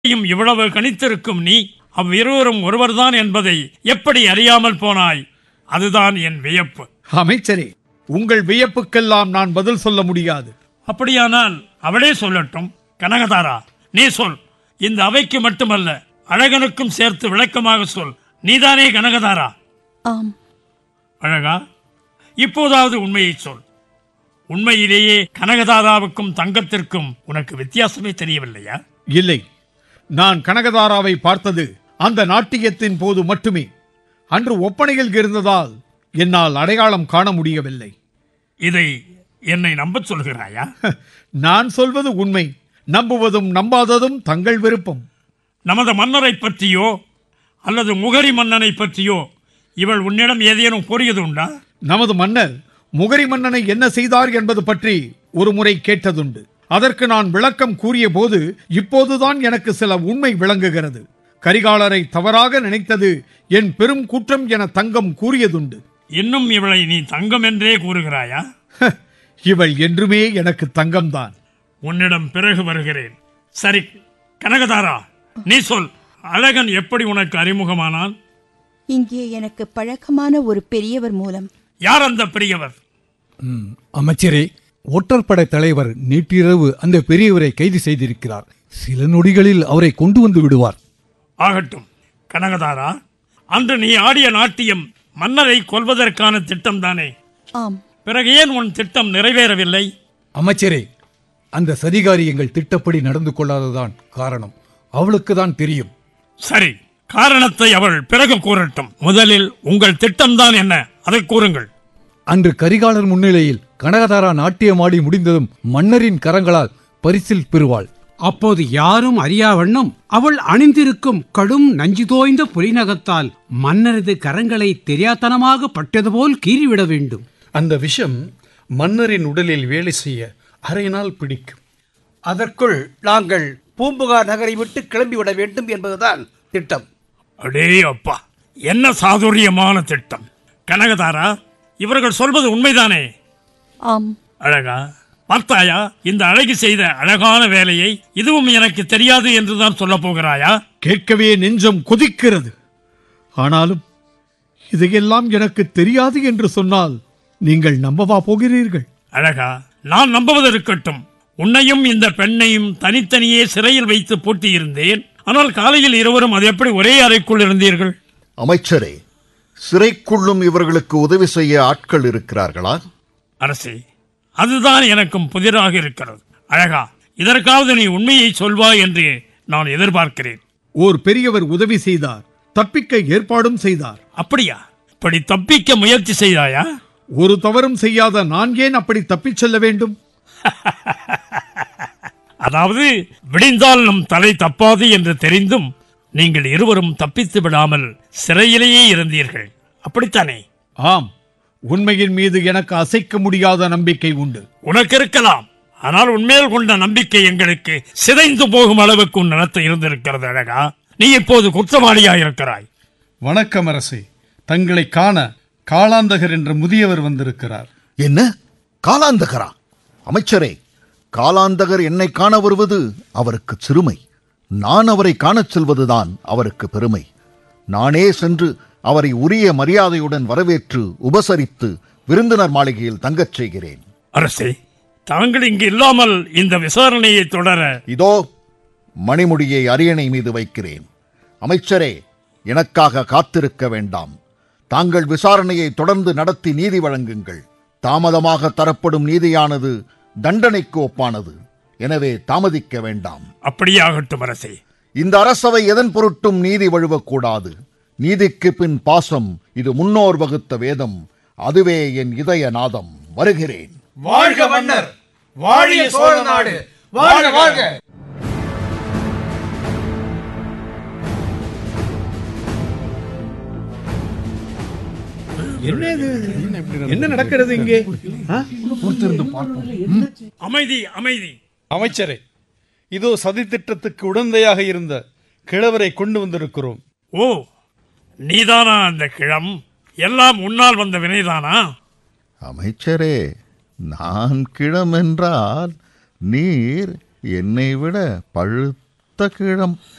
யும் இவ்வளவு கணித்திருக்கும் நீ அவ்விருவரும் ஒருவர்தான் என்பதை எப்படி அறியாமல் போனாய் அதுதான் என் வியப்பு அமைச்சரே உங்கள் வியப்புக்கெல்லாம் நான் பதில் சொல்ல முடியாது அப்படியானால் அவளே சொல்லட்டும் கனகதாரா நீ சொல் இந்த அவைக்கு மட்டுமல்ல அழகனுக்கும் சேர்த்து விளக்கமாக சொல் நீதானே கனகதாரா ஆம் அழகா இப்போதாவது உண்மையை சொல் உண்மையிலேயே கனகதாராவுக்கும் தங்கத்திற்கும் உனக்கு வித்தியாசமே தெரியவில்லையா இல்லை நான் கனகதாராவை பார்த்தது அந்த நாட்டியத்தின் போது மட்டுமே அன்று ஒப்பனையில் இருந்ததால் என்னால் அடையாளம் காண முடியவில்லை இதை என்னை நம்பச் சொல்கிறாயா நான் சொல்வது உண்மை நம்புவதும் நம்பாததும் தங்கள் விருப்பம் நமது மன்னரை பற்றியோ அல்லது முகரி மன்னனை பற்றியோ இவள் உன்னிடம் ஏதேனும் கூறியது உண்டா நமது மன்னர் முகரி மன்னனை என்ன செய்தார் என்பது பற்றி ஒரு முறை கேட்டதுண்டு அதற்கு நான் விளக்கம் கூறிய போது இப்போதுதான் எனக்கு சில உண்மை விளங்குகிறது கரிகாலரை தவறாக நினைத்தது என் பெரும் குற்றம் என தங்கம் கூறியதுண்டு இன்னும் இவளை நீ தங்கம் என்றே கூறுகிறாயா ஹ, இவள் என்றுமே எனக்கு தங்கம்தான் உன்னிடம் பிறகு வருகிறேன் சரி கனகதாரா நீ சொல் அழகன் எப்படி உனக்கு அறிமுகமானான் இங்கே எனக்கு பழக்கமான ஒரு பெரியவர் மூலம் யார் அந்த பெரியவர் ம், அமைச்சரே ஒற்றற்படை தலைவர் நேற்றிரவு அந்த பெரியவரை கைது செய்திருக்கிறார் சில நொடிகளில் அவரை கொண்டு வந்து விடுவார் ஆகட்டும் கனகதாரா அன்று நீ ஆடிய நாட்டியம் மன்னரை கொல்வதற்கான திட்டம் தானே ஆம் பிறகு ஏன் உன் திட்டம் நிறைவேறவில்லை அமைச்சரே அந்த சதிகாரி எங்கள் திட்டப்படி நடந்து கொள்ளாததான் காரணம் அவளுக்கு தான் தெரியும் சரி காரணத்தை அவள் பிறகு கூறட்டும் முதலில் உங்கள் திட்டம்தான் என்ன அதை கூறுங்கள் அன்று கரிகாலர் முன்னிலையில் கனகதாரா நாட்டியமாடி முடிந்ததும் மன்னரின் கரங்களால் பரிசில் பெறுவாள் அப்போது யாரும் அறியா வண்ணம் அவள் அணிந்திருக்கும் கடும் நஞ்சு தோய்ந்த புலிநகத்தால் மன்னரது கரங்களை தெரியாத்தனமாக பட்டது போல் கீறிவிட வேண்டும் அந்த விஷம் மன்னரின் உடலில் வேலை செய்ய அரை நாள் பிடிக்கும் அதற்குள் நாங்கள் பூம்புகார் நகரை விட்டு கிளம்பிவிட வேண்டும் என்பதுதான் திட்டம் அடே அப்பா என்ன சாதுரியமான திட்டம் கனகதாரா இவர்கள் சொல்வது உண்மைதானே ஆம் அழகா பார்த்தாயா இந்த அழகி செய்த அழகான வேலையை இதுவும் எனக்கு தெரியாது என்றுதான் சொல்லப் போகிறாயா கேட்கவே நெஞ்சம் கொதிக்கிறது ஆனாலும் இதையெல்லாம் எனக்கு தெரியாது என்று சொன்னால் நீங்கள் நம்பவா போகிறீர்கள் அழகா நான் நம்புவது இருக்கட்டும் உன்னையும் இந்த பெண்ணையும் தனித்தனியே சிறையில் வைத்து பூட்டியிருந்தேன் ஆனால் காலையில் இருவரும் அது எப்படி ஒரே அறைக்குள் இருந்தீர்கள் அமைச்சரே சிறைக்குள்ளும் இவர்களுக்கு உதவி செய்ய ஆட்கள் இருக்கிறார்களா அரசே அதுதான் எனக்கும் புதிராக இருக்கிறது அழகா இதற்காவது நீ உண்மையை சொல்வாய் என்று நான் எதிர்பார்க்கிறேன் ஓர் பெரியவர் உதவி செய்தார் தப்பிக்க ஏற்பாடும் செய்தார் அப்படியா இப்படி தப்பிக்க முயற்சி செய்தாயா ஒரு தவறும் செய்யாத நான் ஏன் அப்படி தப்பிச் செல்ல வேண்டும் அதாவது விடிந்தால் நம் தலை தப்பாது என்று தெரிந்தும் நீங்கள் இருவரும் தப்பித்து விடாமல் சிறையிலேயே இருந்தீர்கள் அப்படித்தானே ஆம் உண்மையின் மீது எனக்கு அசைக்க முடியாத நம்பிக்கை உண்டு உனக்கு இருக்கலாம் ஆனால் உன்மேல் கொண்ட நம்பிக்கை எங்களுக்கு சிதைந்து போகும் அளவுக்கு உன் நடத்தை இருந்திருக்கிறது அழகா நீ இப்போது குற்றவாளியா இருக்கிறாய் வணக்கம் அரசே தங்களை காண காளாந்தகர் என்ற முதியவர் வந்திருக்கிறார் என்ன காலாந்தகரா அமைச்சரே காலாந்தகர் என்னை காண வருவது அவருக்கு சிறுமை நான் அவரை காணச் செல்வதுதான் அவருக்கு பெருமை நானே சென்று அவரை உரிய மரியாதையுடன் வரவேற்று உபசரித்து விருந்தினர் மாளிகையில் தங்கச் செய்கிறேன் அரசே தாங்கள் இங்கு இல்லாமல் இந்த விசாரணையை தொடர இதோ மணிமுடியை அரியணை மீது வைக்கிறேன் அமைச்சரே எனக்காக காத்திருக்க வேண்டாம் தாங்கள் விசாரணையை தொடர்ந்து நடத்தி நீதி வழங்குங்கள் தாமதமாக தரப்படும் நீதியானது தண்டனைக்கு ஒப்பானது எனவே தாமதிக்க வேண்டாம் அப்படியாகட்டும் அரசே இந்த அரசவை எதன் பொருட்டும் நீதி வழுவக்கூடாது நீதிக்கு பின் பாசம் இது முன்னோர் வகுத்த வேதம் அதுவே என் இதய நாதம் வருகிறேன் வாழ்க மன்னர் வாழிய சோழ நாடு வாழ்க வாழ்க என்ன இது? என்ன நடக்கிறது இங்கே ஆ? அமைதி அமைதி அமைச்சரே இதோ சதி திட்டத்துக்கு உடந்தையாக இருந்த கிழவரை கொண்டு வந்திருக்கிறோம் ஓ நீதானா அந்த கிழம் எல்லாம் உன்னால் வந்த வினைதானா அமைச்சரே நான் கிழம் என்றால் நீர் என்னை விட பழுத்த கிழம்